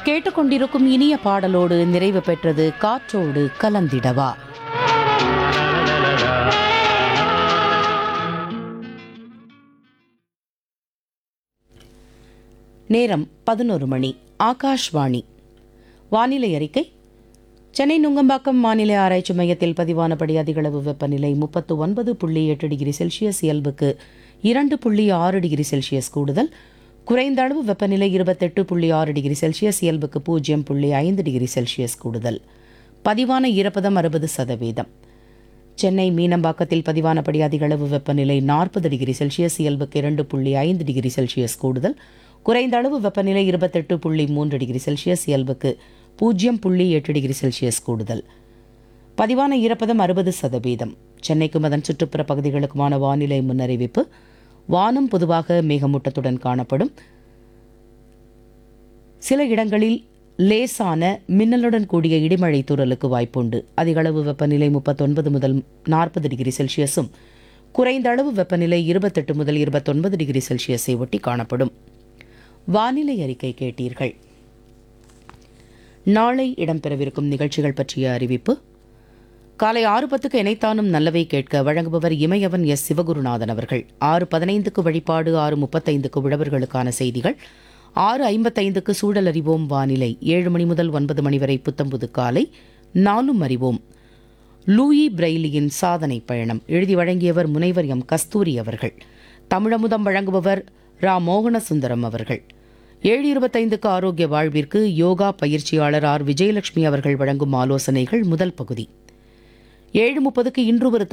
கேட்டுக்கொண்டிருக்கும் இனிய பாடலோடு நிறைவு பெற்றது காற்றோடு கலந்திடவா நேரம் பதினொரு மணி ஆகாஷ்வாணி வானிலை அறிக்கை சென்னை நுங்கம்பாக்கம் வானிலை ஆராய்ச்சி மையத்தில் பதிவானபடி அதிகளவு வெப்பநிலை முப்பத்து ஒன்பது புள்ளி எட்டு டிகிரி செல்சியஸ் இயல்புக்கு இரண்டு புள்ளி ஆறு டிகிரி செல்சியஸ் கூடுதல் குறைந்த அளவு வெப்பநிலை இருபத்தெட்டு புள்ளி ஆறு டிகிரி செல்சியஸ் இயல்புக்கு பூஜ்ஜியம் புள்ளி ஐந்து டிகிரி செல்சியஸ் கூடுதல் பதிவான ஈரப்பதம் அறுபது சதவீதம் சென்னை மீனம்பாக்கத்தில் பதிவானபடி அதிகளவு வெப்பநிலை நாற்பது டிகிரி செல்சியஸ் இயல்புக்கு இரண்டு புள்ளி ஐந்து டிகிரி செல்சியஸ் கூடுதல் குறைந்த அளவு வெப்பநிலை இருபத்தெட்டு புள்ளி மூன்று டிகிரி செல்சியஸ் இயல்புக்கு பூஜ்ஜியம் புள்ளி எட்டு டிகிரி செல்சியஸ் கூடுதல் பதிவான ஈரப்பதம் அறுபது சதவீதம் சென்னைக்கும் அதன் சுற்றுப்புற பகுதிகளுக்குமான வானிலை முன்னறிவிப்பு வானம் பொதுவாக மேகமூட்டத்துடன் காணப்படும் சில இடங்களில் லேசான மின்னலுடன் கூடிய இடிமழை தூறலுக்கு வாய்ப்புண்டு அதிகளவு வெப்பநிலை முப்பத்தொன்பது முதல் நாற்பது டிகிரி செல்சியஸும் குறைந்த அளவு வெப்பநிலை இருபத்தெட்டு முதல் இருபத்தொன்பது டிகிரி செல்சியஸை ஒட்டி காணப்படும் வானிலை அறிக்கை கேட்டீர்கள் நாளை இடம்பெறவிருக்கும் நிகழ்ச்சிகள் பற்றிய அறிவிப்பு காலை ஆறு பத்துக்கு இணைத்தானும் நல்லவை கேட்க வழங்குபவர் இமயவன் எஸ் சிவகுருநாதன் அவர்கள் ஆறு பதினைந்துக்கு வழிபாடு ஆறு முப்பத்தைந்துக்கு உழவர்களுக்கான செய்திகள் ஆறு ஐம்பத்தைந்துக்கு சூழல் அறிவோம் வானிலை ஏழு மணி முதல் ஒன்பது மணி வரை புத்தம்புது காலை நாலும் அறிவோம் லூயி பிரெய்லியின் சாதனை பயணம் எழுதி வழங்கியவர் முனைவர் எம் கஸ்தூரி அவர்கள் தமிழமுதம் வழங்குபவர் ரா மோகனசுந்தரம் அவர்கள் ஏழு இருபத்தைந்துக்கு ஆரோக்கிய வாழ்விற்கு யோகா பயிற்சியாளர் ஆர் விஜயலட்சுமி அவர்கள் வழங்கும் ஆலோசனைகள் முதல் பகுதி ஏழு முப்பதுக்கு இன்று ஒரு